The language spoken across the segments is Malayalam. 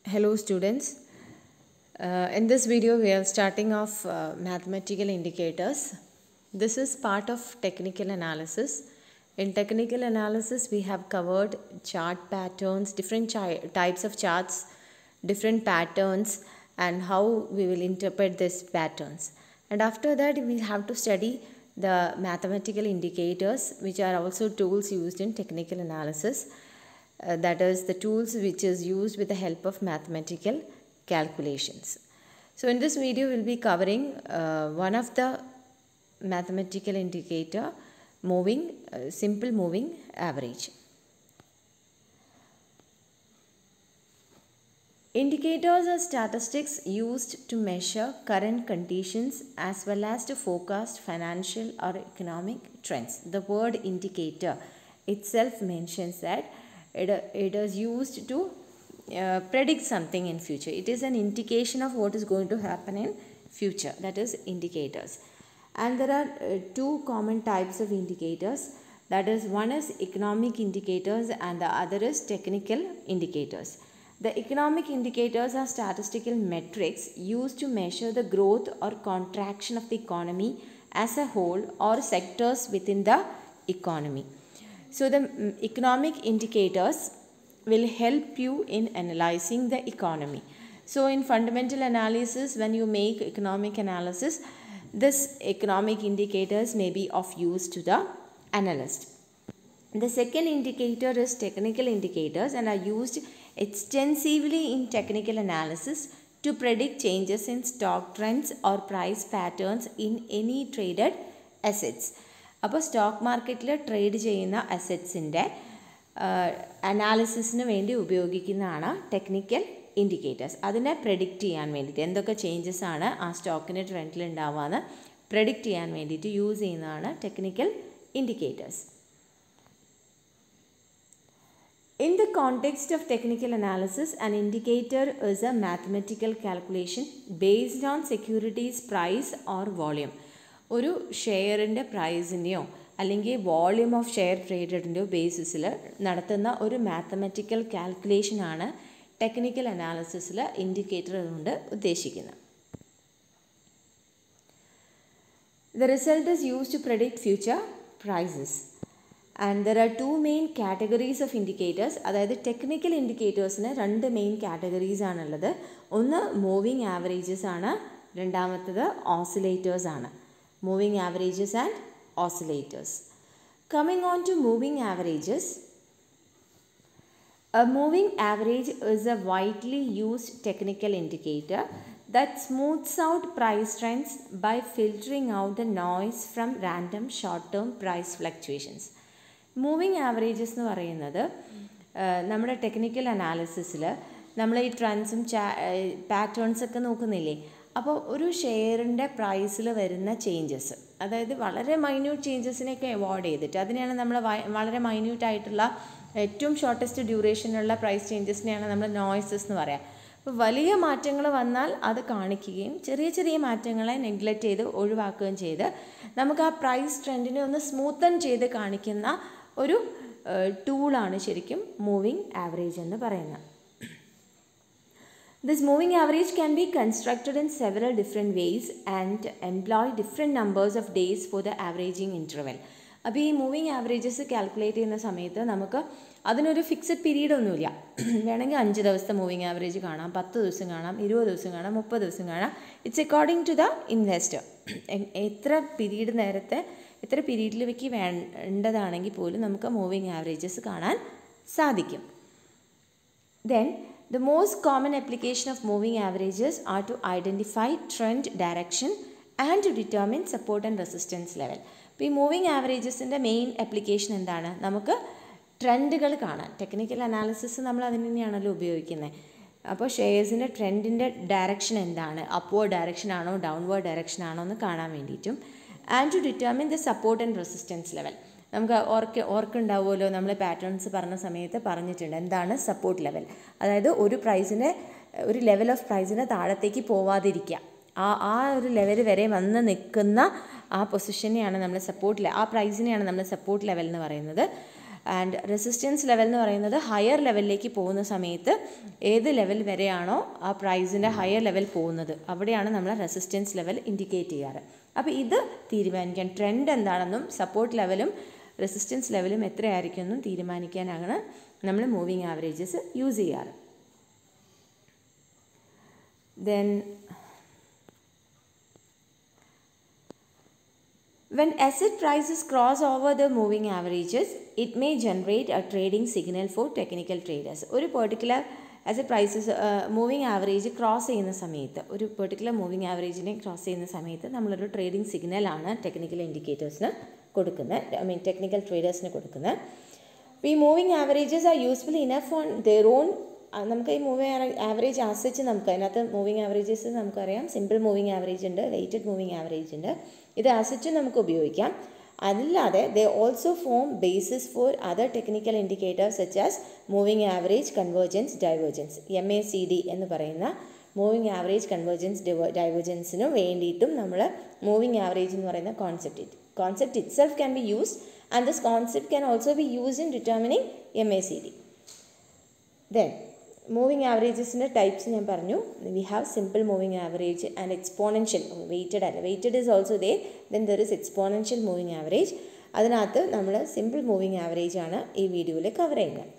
Hello students. Uh, in this video we are starting off uh, mathematical indicators. This is part of technical analysis. In technical analysis we have covered chart patterns, different chi- types of charts, different patterns and how we will interpret these patterns. And after that we have to study the mathematical indicators which are also tools used in technical analysis uh, that is the tools which is used with the help of mathematical calculations. So in this video we'll be covering uh, one of the mathematical indicator moving uh, simple moving average. Indicators are statistics used to measure current conditions as well as to forecast financial or economic trends. The word indicator itself mentions that it, it is used to uh, predict something in future. It is an indication of what is going to happen in future. That is indicators. And there are uh, two common types of indicators. That is one is economic indicators and the other is technical indicators. The economic indicators are statistical metrics used to measure the growth or contraction of the economy as a whole or sectors within the economy. So, the mm, economic indicators will help you in analyzing the economy. So, in fundamental analysis, when you make economic analysis, this economic indicators may be of use to the analyst. The second indicator is technical indicators and are used extensively in technical analysis to predict changes in stock trends or price patterns in any traded assets. അപ്പോൾ സ്റ്റോക്ക് മാർക്കറ്റിൽ ട്രേഡ് ചെയ്യുന്ന അസറ്റ്സിൻ്റെ അനാലിസിസിന് വേണ്ടി ഉപയോഗിക്കുന്നതാണ് ടെക്നിക്കൽ ഇൻഡിക്കേറ്റേഴ്സ് അതിനെ പ്രെഡിക്റ്റ് ചെയ്യാൻ വേണ്ടിയിട്ട് എന്തൊക്കെ ചേഞ്ചസ് ആണ് ആ സ്റ്റോക്കിൻ്റെ ട്രെൻഡിൽ ഉണ്ടാവുകയെന്ന് പ്രെഡിക്റ്റ് ചെയ്യാൻ വേണ്ടിയിട്ട് യൂസ് ചെയ്യുന്നതാണ് technical indicators In the context of technical analysis, an indicator is a mathematical calculation based on securities price or volume. ഒരു ഷെയറിൻ്റെ പ്രൈസിൻ്റെയോ അല്ലെങ്കിൽ വോളിയൂം ഓഫ് ഷെയർ ട്രേഡഡിൻ്റെയോ ബേസിസിൽ നടത്തുന്ന ഒരു മാത്തമെറ്റിക്കൽ കാൽക്കുലേഷനാണ് ടെക്നിക്കൽ അനാലിസിസിൽ ഇൻഡിക്കേറ്റർ കൊണ്ട് ഉദ്ദേശിക്കുന്നത് the result is use to predict future prices and there are two main categories of indicators അതായത് ടെക്നിക്കൽ ഇൻഡിക്കേറ്റേഴ്സിന് രണ്ട് മെയിൻ കാറ്റഗറീസ് ആണുള്ളത് ഒന്ന് മൂവിങ് ആവറേജസ് ആണ് രണ്ടാമത്തത് ഓസിലേറ്റേഴ്സ് ആണ് moving averages and oscillators coming on to moving averages A moving average is a widely used technical indicator that smooths out price trends by filtering out the noise from random short-term price fluctuations. Moving averages എന്ന് പറയുന്നത് നമ്മുടെ ടെക്നിക്കൽ അനാലിസിസിൽ നമ്മൾ ഈ ട്രെൻഡ്സും പാറ്റേൺസ് ഒക്കെ നോക്കുന്നില്ലേ അപ്പോൾ ഒരു ഷെയറിൻ്റെ പ്രൈസിൽ വരുന്ന ചേഞ്ചസ് അതായത് വളരെ മൈന്യൂട്ട് ചേഞ്ചസിനെയൊക്കെ അവോയ്ഡ് ചെയ്തിട്ട് അതിനെയാണ് നമ്മൾ വളരെ മൈന്യൂട്ട് ആയിട്ടുള്ള ഏറ്റവും ഷോർട്ടസ്റ്റ് ഡ്യൂറേഷനുള്ള പ്രൈസ് ചേഞ്ചസിനെയാണ് നമ്മൾ നോയ്സസ് എന്ന് പറയാം അപ്പോൾ വലിയ മാറ്റങ്ങൾ വന്നാൽ അത് കാണിക്കുകയും ചെറിയ ചെറിയ മാറ്റങ്ങളെ നെഗ്ലക്റ്റ് ചെയ്ത് ഒഴിവാക്കുകയും ചെയ്ത് നമുക്ക് ആ പ്രൈസ് ട്രെൻഡിനെ ഒന്ന് സ്മൂത്തൻ ചെയ്ത് കാണിക്കുന്ന ഒരു ടൂളാണ് ശരിക്കും മൂവിങ് ആവറേജ് എന്ന് പറയുന്നത് This moving average can be constructed in several different ways and employ different numbers of days for the averaging interval. അപ്പോൾ ഈ മൂവിങ് ആവറേജസ് കാൽക്കുലേറ്റ് ചെയ്യുന്ന സമയത്ത് നമുക്ക് അതിനൊരു ഫിക്സഡ് പീരീഡ് ഒന്നുമില്ല വേണമെങ്കിൽ അഞ്ച് ദിവസത്തെ മൂവിങ് ആവറേജ് കാണാം പത്ത് ദിവസം കാണാം ഇരുപത് ദിവസം കാണാം മുപ്പത് ദിവസം കാണാം it's according to the investor എത്ര പീരീഡ് നേരത്തെ എത്ര പീരീഡിലേക്ക് വേണ്ടതാണെങ്കിൽ പോലും നമുക്ക് മൂവിങ് ആവറേജസ് കാണാൻ സാധിക്കും then The most common application of moving averages are to identify trend direction and to determine support and resistance level. അപ്പോൾ ഈ മൂവിങ് ആവറേജസിൻ്റെ മെയിൻ ആപ്ലിക്കേഷൻ എന്താണ് നമുക്ക് ട്രെൻഡുകൾ കാണാൻ ടെക്നിക്കൽ അനാലിസിസ് നമ്മൾ അതിന് തന്നെയാണല്ലോ ഉപയോഗിക്കുന്നത് അപ്പോൾ ഷെയർസിൻ്റെ ട്രെൻഡിൻ്റെ ഡയറക്ഷൻ എന്താണ് അപ്വേർഡ് ഡയറക്ഷൻ ആണോ ഡൗൺവേർഡ് ഡയറക്ഷൻ ആണോ എന്ന് കാണാൻ വേണ്ടിയിട്ടും and to determine the support and resistance level നമുക്ക് ഓർക്ക് ഓർക്കുണ്ടാവുമല്ലോ നമ്മൾ പാറ്റേൺസ് പറഞ്ഞ സമയത്ത് പറഞ്ഞിട്ടുണ്ട് എന്താണ് സപ്പോർട്ട് ലെവൽ അതായത് ഒരു പ്രൈസിനെ ഒരു ലെവൽ ഓഫ് പ്രൈസിനെ താഴത്തേക്ക് പോവാതിരിക്കുക ആ ആ ഒരു ലെവൽ വരെ വന്ന് നിൽക്കുന്ന ആ പൊസിഷനെയാണ് നമ്മൾ സപ്പോർട്ട് ആ പ്രൈസിനെയാണ് നമ്മൾ സപ്പോർട്ട് ലെവൽ എന്ന് പറയുന്നത് ആൻഡ് റെസിസ്റ്റൻസ് ലെവൽ എന്ന് പറയുന്നത് ഹയർ ലെവലിലേക്ക് പോകുന്ന സമയത്ത് ഏത് ലെവൽ വരെയാണോ ആ പ്രൈസിൻ്റെ ഹയർ ലെവൽ പോകുന്നത് അവിടെയാണ് നമ്മൾ റെസിസ്റ്റൻസ് ലെവൽ ഇൻഡിക്കേറ്റ് ചെയ്യാറ് അപ്പോൾ ഇത് തീരുമാനിക്കാൻ ട്രെൻഡ് എന്താണെന്നും സപ്പോർട്ട് ലെവലും റെസിസ്റ്റൻസ് ലെവലും എത്രയായിരിക്കും എന്നും തീരുമാനിക്കാനാണ് നമ്മൾ മൂവിങ് ആവറേജസ് യൂസ് ചെയ്യാറ് then When asset prices cross over the moving averages, it may generate a trading signal for technical traders. ഒരു particular asset prices moving average cross ചെയ്യുന്ന സമയത്ത് ഒരു പെർട്ടിക്കുലർ മൂവിങ് ആവറേജിനെ ക്രോസ് ചെയ്യുന്ന സമയത്ത് നമ്മളൊരു ട്രേഡിംഗ് സിഗ്നലാണ് ടെക്നിക്കൽ ഇൻഡിക്കേറ്റേഴ്സിന് കൊടുക്കുന്നത് ഐ മീൻ ടെക്നിക്കൽ ട്രേഡേഴ്സിന് കൊടുക്കുന്നത് അപ്പോൾ ഈ moving averages are useful enough on their own നമുക്ക് ഈ മൂവിങ് ആവറേജ് ആസ്വദിച്ച് നമുക്ക് അതിനകത്ത് മൂവിങ് ആവറേജസ് നമുക്കറിയാം സിമ്പിൾ മൂവിങ് ആവറേജ് ഉണ്ട് വെയ്റ്റഡ് മൂവിങ് ആവറേജ് ഉണ്ട് ഇത് ആസ്വദിച്ച് നമുക്ക് ഉപയോഗിക്കാം അതല്ലാതെ they also form basis for other technical indicators such as moving average convergence divergence M A C D എന്ന് പറയുന്ന മൂവിങ് ആവറേജ് കൺവേർജൻസ് ഡൈവേർജൻസിനും വേണ്ടിയിട്ടും നമ്മൾ മൂവിങ് ആവറേജ് എന്ന് പറയുന്ന concept concept itself can be used and this concept can also be used in determining M A C D then moving ആവറേജസിൻ്റെ ടൈപ്സ് ഞാൻ പറഞ്ഞു we have simple moving average and exponential weighted അല്ല weighted is also they then there is exponential moving average അതിനകത്ത് നമ്മൾ സിമ്പിൾ മൂവിങ് ആവറേജ് ആണ് ഈ വീഡിയോയിൽ കവർ ചെയ്യുന്നത്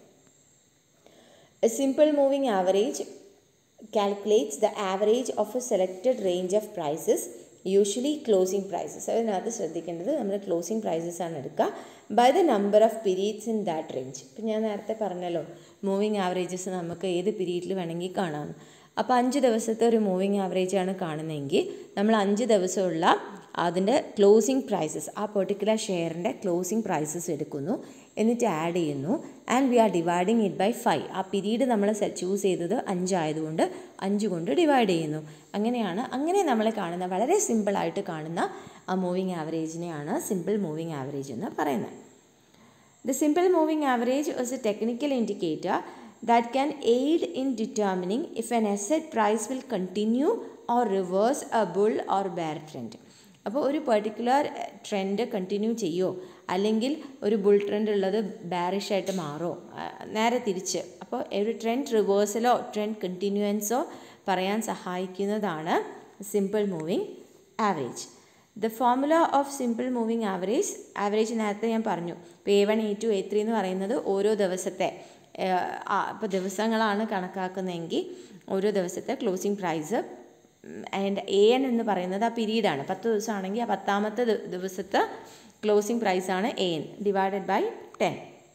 a simple moving average calculates the average of a selected range of prices usually closing prices അതിനകത്ത് ശ്രദ്ധിക്കേണ്ടത് നമ്മൾ ക്ലോസിംഗ് പ്രൈസസ് ആണ് എടുക്കുക by the number of periods in that range ഇപ്പം ഞാൻ നേരത്തെ പറഞ്ഞല്ലോ മൂവിങ് ആവറേജസ് നമുക്ക് ഏത് പീരീഡിൽ വേണമെങ്കിൽ കാണാം അപ്പോൾ അഞ്ച് ദിവസത്തെ ഒരു മൂവിങ് ആവറേജ് ആണ് കാണുന്നതെങ്കിൽ നമ്മൾ അഞ്ച് ദിവസമുള്ള അതിൻ്റെ ക്ലോസിംഗ് പ്രൈസസ് ആ പെർട്ടിക്കുലർ ഷെയറിൻ്റെ ക്ലോസിംഗ് പ്രൈസസ് എടുക്കുന്നു എന്നിട്ട് ആഡ് ചെയ്യുന്നു and we are dividing it by five ആ പീരീഡ് നമ്മൾ ചൂസ് ചെയ്തത് അഞ്ചായതുകൊണ്ട് അഞ്ച് കൊണ്ട് ഡിവൈഡ് ചെയ്യുന്നു അങ്ങനെയാണ് അങ്ങനെ നമ്മൾ കാണുന്ന വളരെ സിമ്പിളായിട്ട് കാണുന്ന ആ മൂവിങ് ആവറേജിനെയാണ് സിമ്പിൾ മൂവിങ് ആവറേജ് എന്ന് പറയുന്നത് The simple moving average is a technical indicator that can aid in determining if an asset price will continue or reverse a bull or bear trend. അപ്പോൾ ഒരു പെർട്ടിക്കുലർ ട്രെൻഡ് കണ്ടിന്യൂ ചെയ്യുമോ അല്ലെങ്കിൽ ഒരു ബുൾ ട്രെൻഡ് ഉള്ളത് ബാരിഷ് ആയിട്ട് മാറോ നേരെ തിരിച്ച് അപ്പോൾ ഒരു ട്രെൻഡ് റിവേഴ്സലോ ട്രെൻഡ് കണ്ടിന്യൂവൻസോ പറയാൻ സഹായിക്കുന്നതാണ് simple moving average the formula of simple moving average average നേരത്തെ ഞാൻ പറഞ്ഞു ഇപ്പോൾ A one A two A three എന്ന് പറയുന്നത് ഓരോ ദിവസത്തെ ഇപ്പോൾ ദിവസങ്ങളാണ് കണക്കാക്കുന്നതെങ്കിൽ ഓരോ ദിവസത്തെ closing price and A N എന്ന് പറയുന്നത് ആ പീരീഡാണ് പത്ത് ദിവസമാണെങ്കിൽ ആ പത്താമത്തെ ദിവസത്തെ ക്ലോസിംഗ് പ്രൈസാണ് A N divided by ten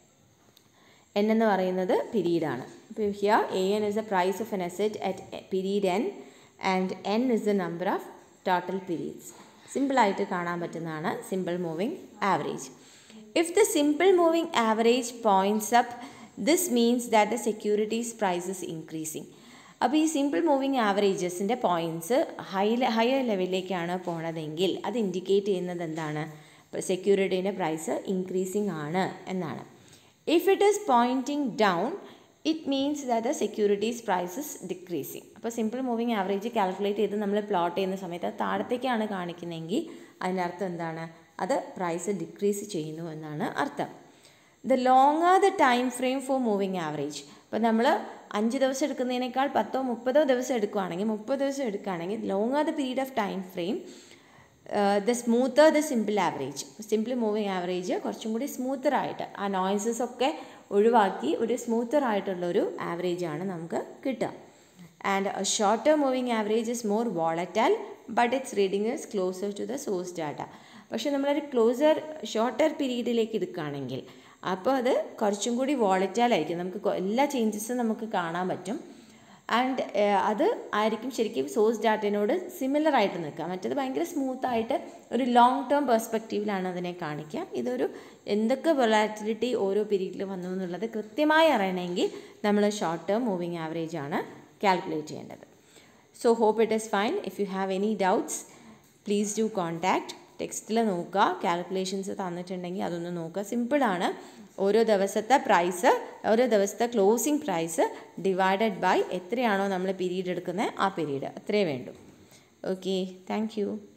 N എന്ന് പറയുന്നത് പീരീഡാണ് അപ്പോൾ here A N is the price of an asset at period N and N is the number of total periods സിമ്പിളായിട്ട് കാണാൻ പറ്റുന്നതാണ് simple moving average if the simple moving average points up this means that the securities prices increasing അപ്പോൾ ഈ സിമ്പിൾ മൂവിങ് ആവറേജസിൻ്റെ പോയിൻറ്റ്സ് ഹൈ ഹയർ ലെവലിലേക്കാണ് പോണതെങ്കിൽ അത് ഇൻഡിക്കേറ്റ് ചെയ്യുന്നത് എന്താണ് സെക്യൂരിറ്റീൻ്റെ പ്രൈസ് ഇൻക്രീസിങ് ആണ് എന്നാണ് if it is pointing down it means that the securities prices decreasing അപ്പോൾ സിമ്പിൾ മൂവിങ് ആവറേജ് കാൽക്കുലേറ്റ് ചെയ്ത് നമ്മൾ പ്ലോട്ട് ചെയ്യുന്ന സമയത്ത് അത് താഴത്തേക്കാണ് കാണിക്കുന്നതെങ്കിൽ അതിൻ്റെ അർത്ഥം എന്താണ് അത് പ്രൈസ് ഡിക്രീസ് ചെയ്യുന്നു എന്നാണ് അർത്ഥം the longer the time frame for moving average ഇപ്പോൾ നമ്മൾ അഞ്ച് ദിവസം എടുക്കുന്നതിനേക്കാൾ പത്തോ മുപ്പതോ ദിവസം എടുക്കുകയാണെങ്കിൽ മുപ്പത് ദിവസം എടുക്കുകയാണെങ്കിൽ longer the period of time frame the smoother the simple average simple moving average കുറച്ചും കൂടി സ്മൂത്തർ ആയിട്ട് ആ നോയ്സസ് ഒക്കെ ഒഴിവാക്കി ഒരു സ്മൂത്തർ ആയിട്ടുള്ള ഒരു ആവറേജ് ആണ് നമുക്ക് കിട്ടുക and shorter moving average is more volatile but its reading is closer to the source data പക്ഷേ നമ്മളൊരു ക്ലോസർ ഷോർട്ടർ പീരീഡിലേക്ക് എടുക്കുകയാണെങ്കിൽ അപ്പോൾ അത് കുറച്ചും കൂടി വോളറ്റൈൽ ആയിരിക്കും നമുക്ക് എല്ലാ ചേഞ്ചസും നമുക്ക് കാണാൻ പറ്റും ആൻഡ് അത് ആയിരിക്കും ശരിക്കും സോഴ്സ് ഡാറ്റയിനോട് സിമിലർ ആയിട്ട് നിൽക്കുക മറ്റത് ഭയങ്കര സ്മൂത്തായിട്ട് ഒരു ലോങ് ടേം പെർസ്പെക്റ്റീവിലാണ് അതിനെ കാണിക്കുക ഇതൊരു എന്തൊക്കെ വൊളാറ്റിലിറ്റി ഓരോ പീരീഡിൽ വന്നു എന്നുള്ളത് കൃത്യമായി അറിയണമെങ്കിൽ നമ്മൾ ഷോർട്ട് ടേം മൂവിങ് ആവറേജ് ആണ് കാൽക്കുലേറ്റ് ചെയ്യേണ്ടത് so hope it is fine if you have any doubts please do contact ടെക്സ്റ്റിൽ നോക്കുക കാൽക്കുലേഷൻസ് തന്നിട്ടുണ്ടെങ്കിൽ അതൊന്ന് നോക്കുക സിമ്പിളാണ് ഓരോ ദിവസത്തെ പ്രൈസ് ഓരോ ദിവസത്തെ ക്ലോസിംഗ് പ്രൈസ് ഡിവൈഡഡ് ബൈ എത്രയാണോ നമ്മൾ പീരീഡ് എടുക്കുന്നത് ആ പീരീഡ് അത്രേ വേണ്ടൂ ഓക്കെ താങ്ക്